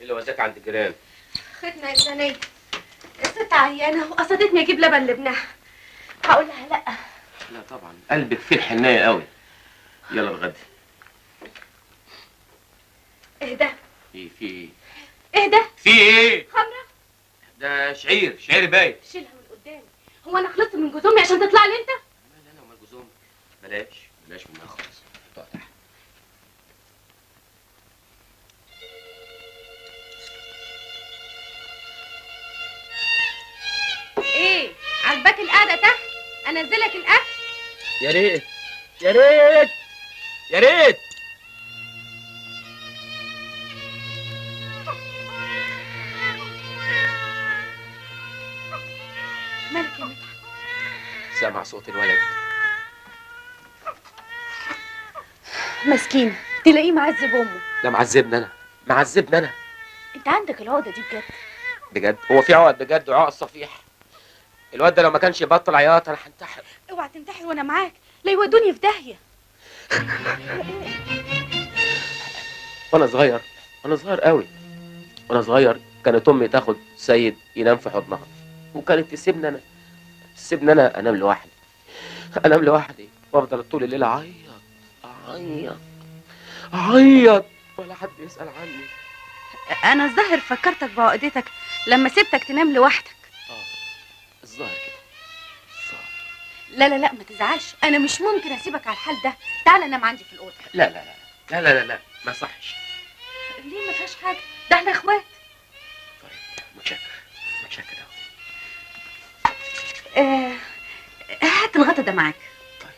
اللي وداك عند الجيران خدمة إنسانية الست عيانة وقصدتني أجيب لبن لابنها هقول لها لأ لا طبعا قلبك فيه الحنايه قوي يلا الغدا اهدى ايه في ايه اهدى في ايه خمرة ده شعير شعير باين شيلها من قدامي هو أنا خلصت من جوز أمي عشان تطلع لي أنت؟ مال انا ومال جوز امك بلاش بلاش منها خالص حطها تحت إيه عجباك القعدة تحت؟ أنزلك الأكل؟ يا ريت يا ريت يا ريت مالك يا مدحت؟ سامع صوت الولد مسكين تلاقيه معذب أمه ده معذبني انا معذبني انا أنت عندك العقدة دي بجد بجد هو في عقد بجد وعقد صفيح الواد ده لو ما كانش يبطل عياط انا هنتحر اوعى تنتحر وأنا معاك لا يودوني في داهية وانا صغير وانا صغير قوي وانا صغير كانت امي تاخد سيد ينام في حضنها وكانت تسيبني انا تسيبني انا انام لوحدي انام لوحدي وافضل طول الليل اعيط اعيط اعيط ولا حد يسال عني أنا الظاهر فكرتك بعقدتك لما سبتك تنام لوحدك الظاهر كده الظاهر. لا لا لا ما تزعلش أنا مش ممكن أسيبك على الحال ده تعالى نام عندي في الأوضة لا لا لا لا لا لا لا ما صحش ليه ما فيهاش حاجة ده احنا اخوات طيب متشكر متشكر قوي آه هات الغطا ده معاك طيب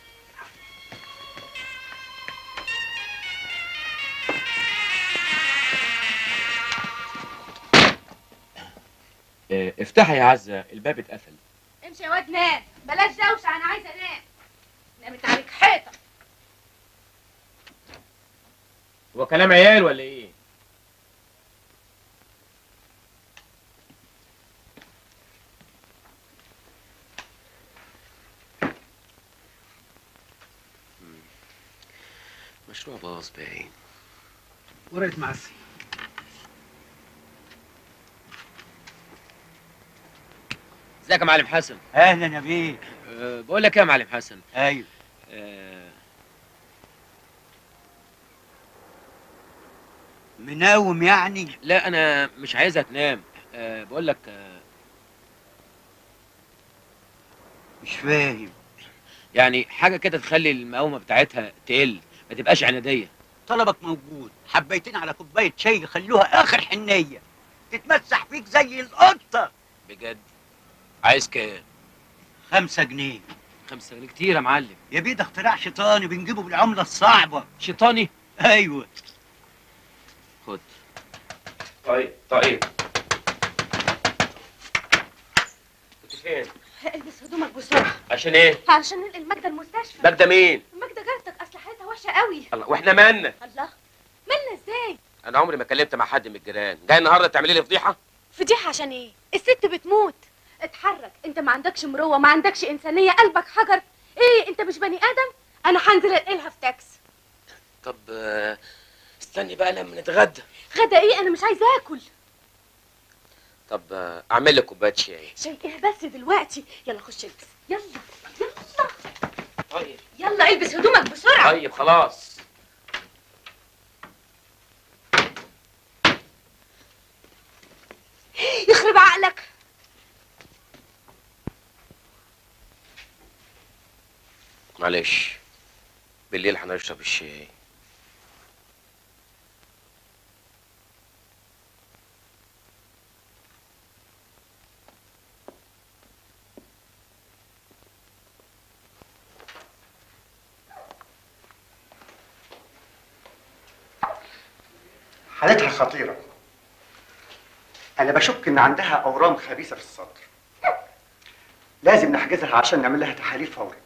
اه افتحي يا عزة الباب اتقفل امشي يا واد نام بلاش دوشة أنا عايزة أنام نامت عليك حيطة هو كلام عيال ولا ايه؟ مشروع باظ باين ورقة معسل ازيك يا معلم حسن اهلا يا بيه أه بقول لك ايه يا معلم حسن ايوه أه مناوم يعني لا انا مش عايزها تنام أه بقول لك أه مش فاهم يعني حاجه كده تخلي المقاومه بتاعتها تقل ما تبقاش عناديه طلبك موجود حبيتين على كوبايه شاي يخلوها اخر حنيه تتمسح فيك زي القطه بجد عايز كام خمسة جنيه خمسة جنيه كتير يا معلم يا بيه ده اختراع شيطاني بنجيبه بالعمله الصعبه شيطاني ايوه خد طيب طيب كنت فين البس هدومك بسرعة عشان ايه علشان ننقل ماجدة المستشفى ماجدة مين ماجدة جارتك أصل حالتها وحشة قوي الله واحنا مالنا الله مالنا ازاي انا عمري ما كلمت مع حد من الجيران جاي النهارده تعملي لي فضيحه فضيحة عشان ايه الست بتموت اتحرك انت ما عندكش مروة ما عندكش إنسانية قلبك حجر ايه انت مش بني آدم انا هنزل انقلها في تاكس طب آه، استني بقى لما نتغدى غدا ايه انا مش عايزة اكل طب آه، اعمل لك كوبايه شاي شيء ايه بس دلوقتي يلا خش البس يلا يلا طيب يلا البس هدومك بسرعة طيب خلاص يخرب عقلك معلش بالليل هنشرب الشاي حالتها خطيرة أنا بشك إن عندها أورام خبيثة في الصدر لازم نحجزها عشان نعمل لها تحاليل فوري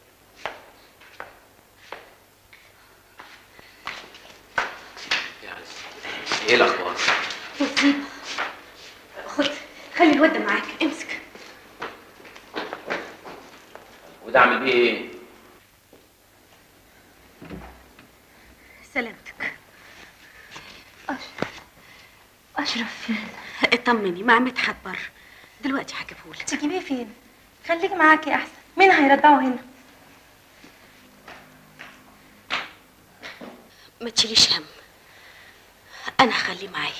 يعني ايه الاخبار مصيبة خد خلي الواد ده معاك امسك وده اعمل بيه ايه سلامتك أش أش اطمني مع مدحت بره دلوقتي هجيبهولك تجيبيه فين خليك معاكي احسن مين هيرضعه هنا ما تشيليش هم انا هخليه معايا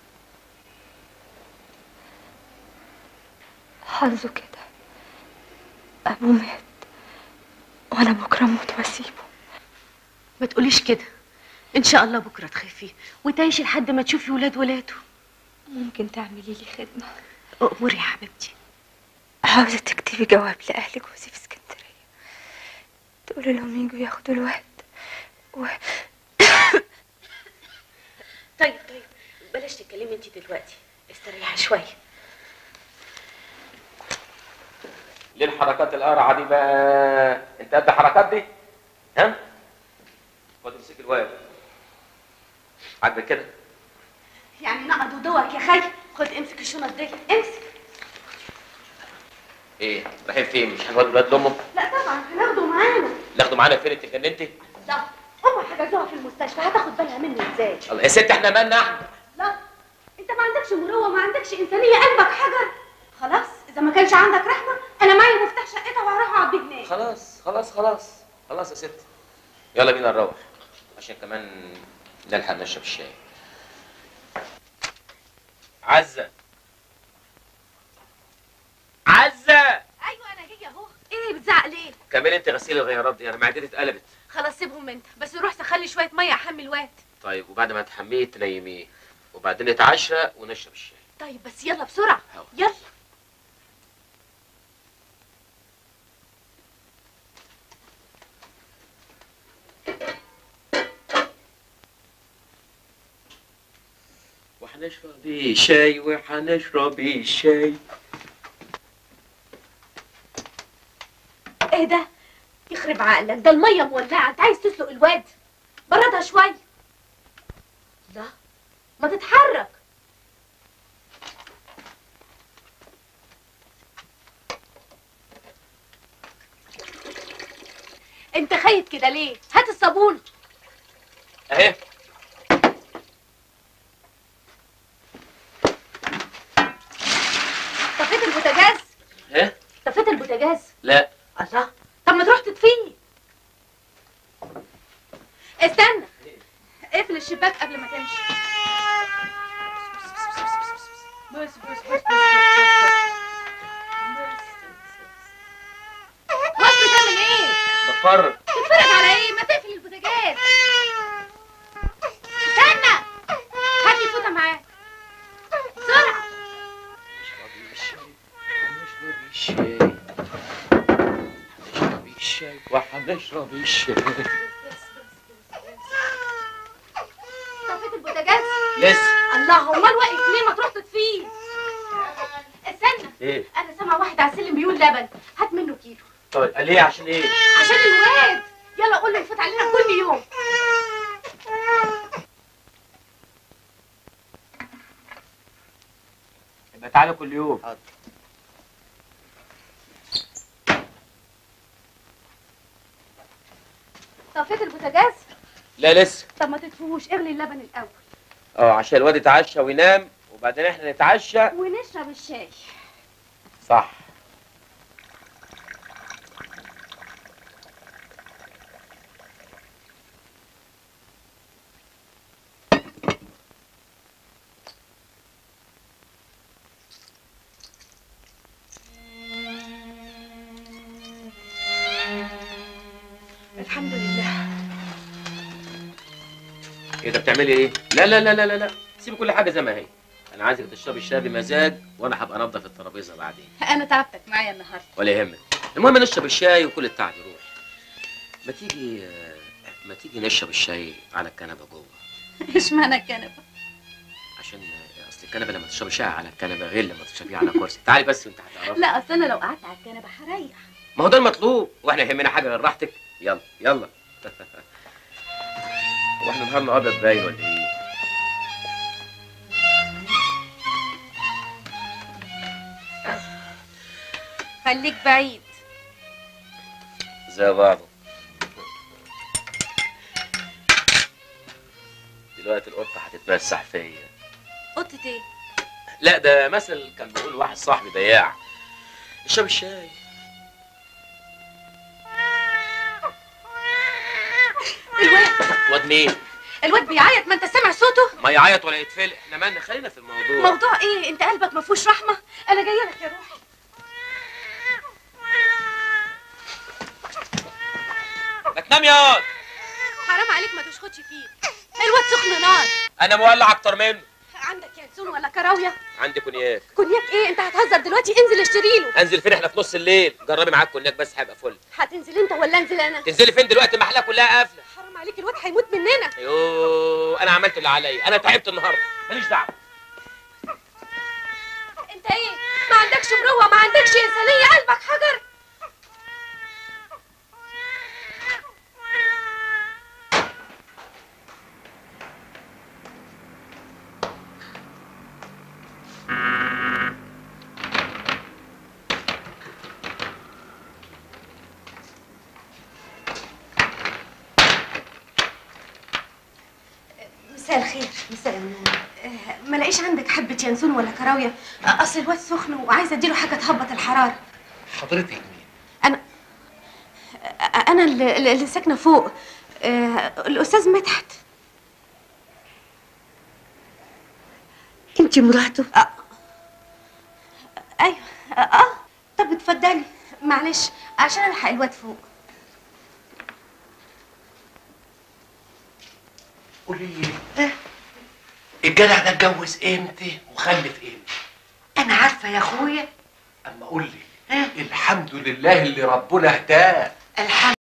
حظه كده ابوه مات وانا بكره اموت واسيبه ما تقوليش كده ان شاء الله بكره تخفي وتعيشي لحد ما تشوفي ولاد ولاده ممكن تعملي لي خدمه اموري يا حبيبتي عاوزه تكتبي جواب لاهل جوزي في اسكندريه تقولي لهم يجوا ياخدوا الواد و... طيب طيب بلاش تتكلمي انت دلوقتي استريحي شويه ليه الحركات القرعه دي بقى انت قد الحركات دي ها خد امسك الواد عاجبك كده يعني نقضوا دوك يا خي خد امسك الشنط دي امسك ايه رايحين فين مش هنودي الواد لامه لا طبعا هناخده معانا ناخده معانا فين انت اتجننتي لا امه حجزوها في المستشفى هتاخد بالها منه ازاي الله يا ست احنا مالنا احنا لا انت ما عندكش مروه ما عندكش انسانيه قلبك حجر خلاص اذا ما كانش عندك رحمه انا معايا مفتاح شقتها وهروح اقعد بيه هناك خلاص خلاص خلاص خلاص يا ست يلا بينا نروح عشان كمان نلحق نشرب الشاي عزة عزة ايوه انا جايه اهو ايه بتزعق ليه كملي انت غسيل الغيارات دي انا معدتي اتقلبت خلاص سيبهم انت بس روح تخلي شويه ميه احمي الواد طيب وبعد ما تحميه تنيميه وبعدين نتعشى ونشرب الشاي طيب بس يلا بسرعه هوا. يلا وحنشرب شاي وحنشرب شاي ايه ده يخرب عقلك ده الميه مولعه انت عايز تسلق الواد بردها شويه لا ما تتحرك انت خايف كده ليه هات الصابون اهي طفيت البوتاجاز اهي طفيت البوتاجاز لا الله طب ما تروح تطفيه استنى اقفل الشباك قبل ما تمشي بص بص بص بص بص بص بتعمل ايه؟ بتفرج تتفرج على ايه؟ ما تقفل البوتاجاز استنى هات لي فوطه معاك بسرعه هنشرب الشاي هنشرب الشاي وحنشرب الشاي طفيت البوتاجاز لسه الله امال واقف ليه ما تروح تطفيه استنى ايه انا سامع واحد على السلم بيقول لبن هات منه كيلو طيب ليه عشان ايه عشان الواد يلا قول له يفوت علينا كل يوم يبقى تعالى كل يوم طفيت البوتاجاز لا لسه طب ما تطفوش اغلي اللبن الاول اه عشان الواد يتعشى وينام وبعدين احنا نتعشى ونشرب الشاي صح الحمد لله ايه ده بتعملي ايه لا لا لا لا لا لا سيبي كل حاجه زي ما هي انا عايزك تشربي الشاي بمزاج وانا هبقى انضف الترابيزه بعدين انا تعبتك معايا النهارده ولا يهمك المهم نشرب الشاي وكل التعب يروح ما تيجي آه، ما تيجي نشرب الشاي على الكنبه جوه ايش معنى الكنبه عشان آه، اصل الكنبه لما تشربي شاي على الكنبه غير لما تشربيه على كرسي تعالي بس وانت هتعرفي لا اصل انا لو قعدت على الكنبه هريح ما هو ده المطلوب واحنا يهمنا حاجه غير راحتك يلا يلا هو احنا نهارنا ابيض باين ولا ايه خليك بعيد زي بعضه دلوقتي القطه هتتمسح فيا قطة ايه لا ده مثل كان بيقول واحد صاحبي بياع اشرب الشاي الواد واد مين الواد بيعيط ما انت سامع صوته ما يعيط ولا يتفلق احنا مالنا خلينا في الموضوع موضوع ايه انت قلبك ما فيهوش رحمه انا جايه لك يا روحي ما تنام يا واد. حرام عليك ما تشخطش فيه الواد سخن نار انا مولع اكتر منه عندك ينسون ولا كراويه عندي كونياك كونياك ايه انت هتهزر دلوقتي انزل اشتري له انزل فين احنا في نص الليل جربي معاك كونياك بس هيبقى فل هتنزل انت ولا انزل انا تنزلي فين دلوقتي المحله كلها قافله حرام عليك الواد هيموت مننا يوه انا عملت اللي عليا انا تعبت النهارده ماليش دعوه انت ايه ما عندكش مروه ما عندكش انسانيه قلبك حجر مساء الخير مساء النور آه، ما لاقيش عندك حبة ينسون ولا كراوية آه، أصل الواد سخن وعايزة أديله حاجة تهبط الحرارة حضرتك مين أنا آه، أنا اللي, اللي ساكنة فوق آه، الأستاذ مدحت انت مراته آه. أيوه آه, آه طب اتفضلي معلش عشان ألحق الواد فوق قولي لي الجدع ده اتجوز امتى وخلف امتى انا عارفه يا اخويا اما قول لي الحمد لله اللي ربنا هداه الحمد